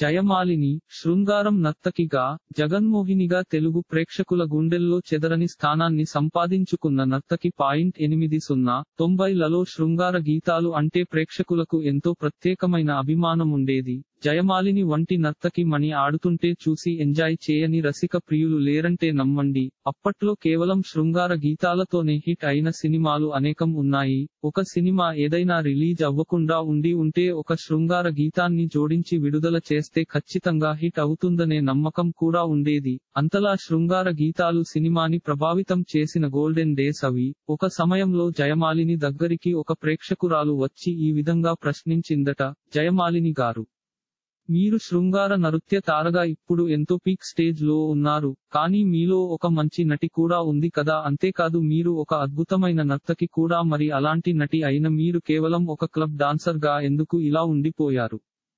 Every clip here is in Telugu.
జయమాలిని శృంగారం నర్తకిగా జగన్మోహినిగా తెలుగు ప్రేక్షకుల గుండెల్లో చెదరని స్థానాన్ని సంపాదించుకున్న నర్తకి పాయింట్ ఎనిమిది సున్నా తొంభైలలో శృంగార గీతాలు అంటే ప్రేక్షకులకు ఎంతో ప్రత్యేకమైన అభిమానం ఉండేది జయమాలిని వంటి నర్తకి మణి ఆడుతుంటే చూసి ఎంజాయ్ చేయని రసిక ప్రియులు లేరంటే నమ్మండి అప్పట్లో కేవలం శృంగార గీతాలతోనే హిట్ అయిన సినిమాలు అనేకం ఉన్నాయి ఒక సినిమా ఏదైనా రిలీజ్ అవ్వకుండా ఉండి ఉంటే ఒక శృంగార గీతాన్ని జోడించి విడుదల చేస్తే ఖచ్చితంగా హిట్ అవుతుందనే నమ్మకం కూడా ఉండేది అంతలా శృంగార గీతాలు సినిమాని ప్రభావితం చేసిన గోల్డెన్ డేస్ అవి ఒక సమయంలో జయమాలిని దగ్గరికి ఒక ప్రేక్షకురాలు వచ్చి ఈ విధంగా ప్రశ్నించిందట జయమాలిని గారు మీరు శృంగార నృత్య తారగా ఇప్పుడు ఎంతో పీక్ స్టేజ్ లో ఉన్నారు కానీ మీలో ఒక మంచి నటి కూడా ఉంది కదా అంతేకాదు మీరు ఒక అద్భుతమైన నర్తకి కూడా మరి అలాంటి నటి అయిన మీరు కేవలం ఒక క్లబ్ డాన్సర్ గా ఎందుకు ఇలా ఉండిపోయారు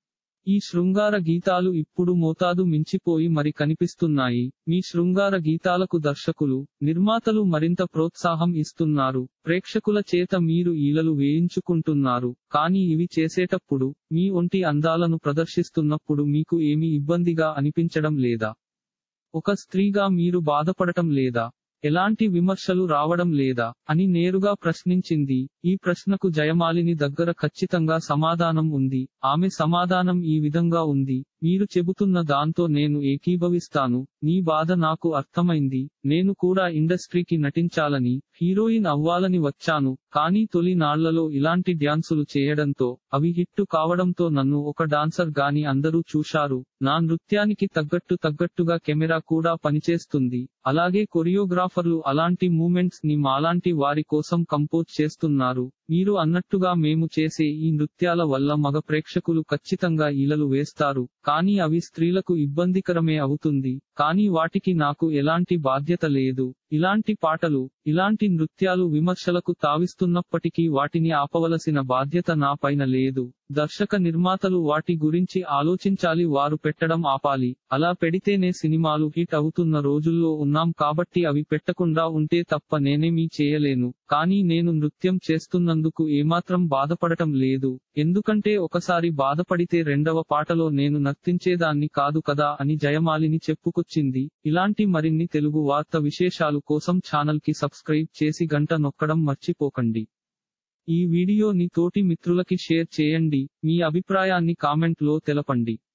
ఈ శృంగార గీతాలు ఇప్పుడు మోతాదు మించిపోయి మరి కనిపిస్తున్నాయి మీ శృంగార గీతాలకు దర్శకులు నిర్మాతలు మరింత ప్రోత్సాహం ఇస్తున్నారు ప్రేక్షకుల చేత మీరు ఈలలు వేయించుకుంటున్నారు కానీ ఇవి చేసేటప్పుడు మీ ఒంటి అందాలను ప్రదర్శిస్తున్నప్పుడు మీకు ఏమీ ఇబ్బందిగా అనిపించడం లేదా ఒక స్త్రీగా మీరు బాధపడటం లేదా ఎలాంటి విమర్శలు రావడం లేదా అని నేరుగా ప్రశ్నించింది ఈ ప్రశ్నకు జయమాలిని దగ్గర ఖచ్చితంగా సమాధానం ఉంది ఆమె సమాధానం ఈ విధంగా ఉంది మీరు చెబుతున్న దాంతో నేను ఏకీభవిస్తాను నీ బాధ నాకు అర్థమైంది నేను కూడా ఇండస్ట్రీకి నటించాలని హీరోయిన్ అవ్వాలని వచ్చాను కానీ తొలి నాళ్లలో ఇలాంటి డ్యాన్సులు చేయడంతో అవి హిట్టు కావడంతో నన్ను ఒక డాన్సర్ గాని అందరూ చూశారు నా నృత్యానికి తగ్గట్టు తగ్గట్టుగా కెమెరా కూడా పనిచేస్తుంది అలాగే కొరియోగ్రాఫర్లు అలాంటి మూమెంట్స్ ని మాలాంటి వారి కోసం కంపోజ్ చేస్తున్నారు మీరు అన్నట్టుగా మేము చేసే ఈ నృత్యాల వల్ల మగ ప్రేక్షకులు ఖచ్చితంగా ఈలలు వేస్తారు కానీ అవి స్త్రీలకు ఇబ్బందికరమే అవుతుంది కానీ వాటికి నాకు ఎలాంటి బాధ్యత లేదు ఇలాంటి పాటలు ఇలాంటి నృత్యాలు విమర్శలకు తావిస్తున్నప్పటికీ వాటిని ఆపవలసిన బాధ్యత నా పైన లేదు దర్శక నిర్మాతలు వాటి గురించి ఆలోచించాలి వారు పెట్టడం ఆపాలి అలా పెడితేనే సినిమాలు హిట్ అవుతున్న రోజుల్లో ఉన్నాం కాబట్టి అవి పెట్టకుండా ఉంటే తప్ప నేనేమీ చేయలేను కానీ నేను నృత్యం చేస్తున్నందుకు ఏమాత్రం బాధపడటం లేదు ఎందుకంటే ఒకసారి బాధపడితే రెండవ పాటలో నేను నర్తించేదాన్ని కాదు కదా అని జయమాలిని చెప్పుకొచ్చింది ఇలాంటి మరిన్ని తెలుగు వార్త విశేషాలు కోసం ఛానల్ కి సబ్స్క్రైబ్ చేసి గంట నొక్కడం మర్చిపోకండి ఈ వీడియోని తోటి మిత్రులకి షేర్ చేయండి మీ అభిప్రాయాన్ని కామెంట్ లో తెలపండి